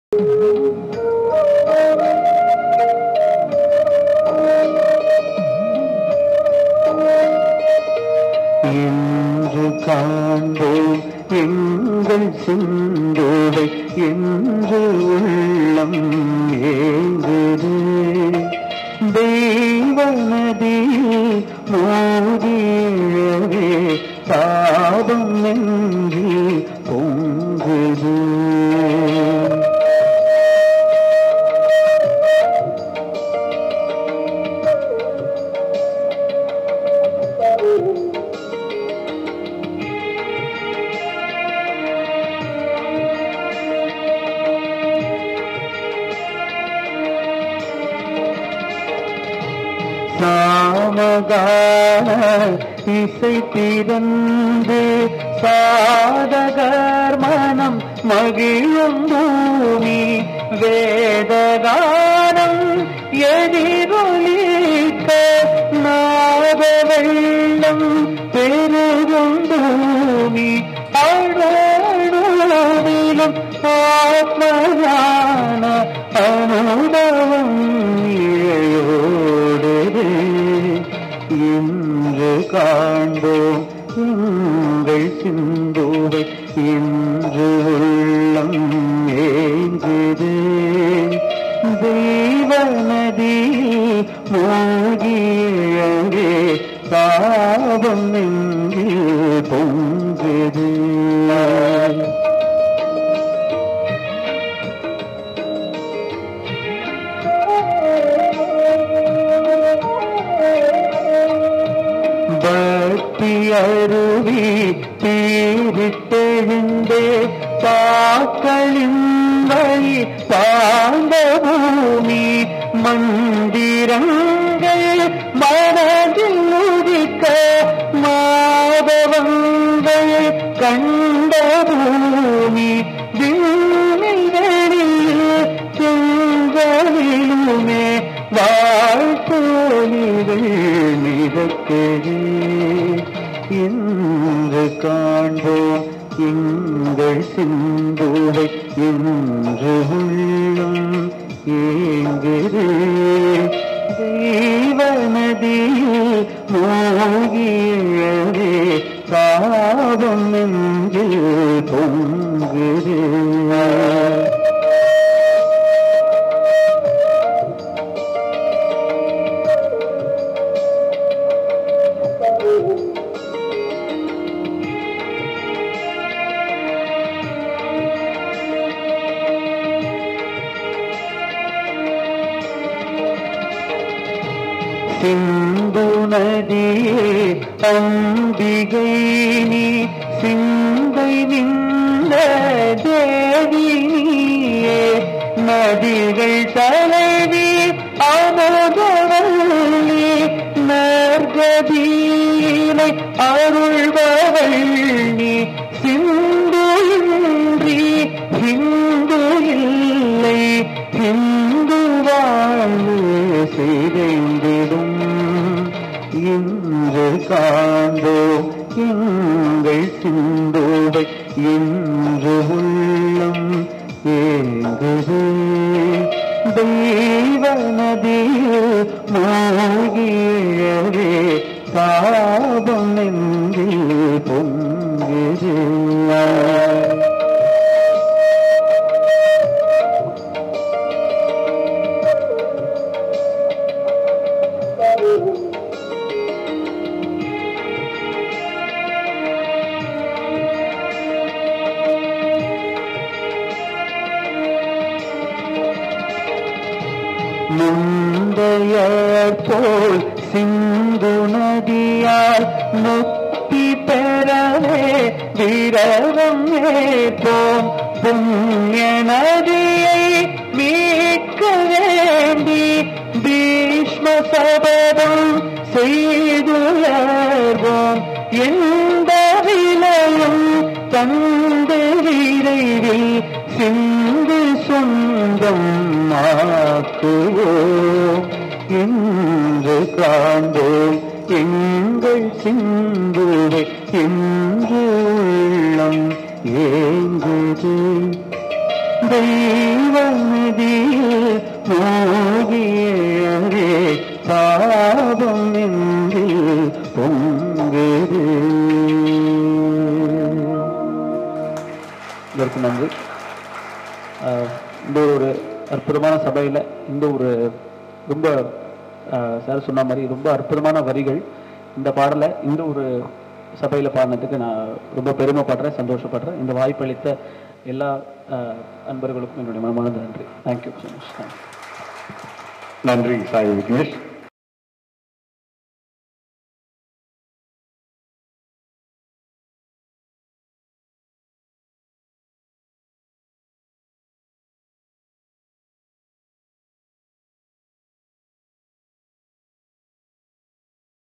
என்று காண்போம் எங்கள் சிந்தோவை என்று உள்ளம் ஏங்குது தெய்வநதியில் மோதியவே தாபம் நெஞ்சில் பொங்குது சாமகான இசை திறந்து சாதகர் மனம் மகிழும் பூமி வேதகானம் எதிரொலிக்க நாத வெள்ளம் பெருகும் பூமி அழலும் ஆத்மயான அனுபவம் இழையோடுது இன்று காண்போம் எங்கள் சிந்துவை இன்று உள்ளம் ஏங்குது தெய்வ நதியில் மூழ்கியவே தாபம் நெஞ்சில் பொங்குது பக்தி அருவி தீரிட்டெழுந்தே பாக்களின் வழி பாண்ட பூமி மந்திரங்கள் மனதில் உதிக்க மாதவங்கள் கண்ட பூமி விண்ணில் செங்கலிலுமே வாழ்த்தோலிகள் மிதக்கவே இன்று காண்போம் எங்கள் சிந்துவை இன்று உள்ளம் ஏங்குது தெய்வ நதியில் மூழ்கியவே பாவம் நெஞ்சில் பொங்குது சிந்து நதியே அம்பிகை நீ சிந்தை நின்ற தேவி நீயே நதிகள் தலைவி அமுதவல்லி நற்கதியினை அருள்பவள் நீ சிந்து இன்றி ஹிந்து இல்லை ஹிந்து வாழ்வு செய்திடும் இன்று காண்போம் எங்கள் சிந்துவை இன்று உள்ளம் ஏங்குது தெய்வ நதியில் மூழ்கியவே பாபம் நெஞ்சில் பொங்குது முந்தையர் போல் சிந்து நதியால் முக்தி பெறவே விரதம் ஏற்போம் புண்ணிய நதியை மீட்க வேண்டி பீஷ்ம சபதம் செய்துயர்வோம் எந்த விலையும் தந்து விரைவில் சிந்து சொந்தம் ஆக்குவோம் என்று காண்போம் எங்கள் சிந்துவை என்று உள்ளம் ஏங்குது தெய்வ எல்லோருக்கும் நன்றி ஆஹ் இந்த ஒரு அற்புதமான சபையில் இந்த ஒரு ரொம்ப சார் சொன்ன மாதிரி ரொம்ப அற்புதமான வரிகள் இந்த பாடலை இந்த ஒரு சபையில் பாடினதுக்கு நான் ரொம்ப பெருமைப்படுறேன் சந்தோஷப்படுறேன் இந்த வாய்ப்பளித்த எல்லா ஆஹ் அன்பர்களுக்கும் என்னுடைய மனமார்ந்த நன்றி தேங்க்யூ ஸோ மச் தேங்க்யூ நன்றி சாய் விக்னேஷ்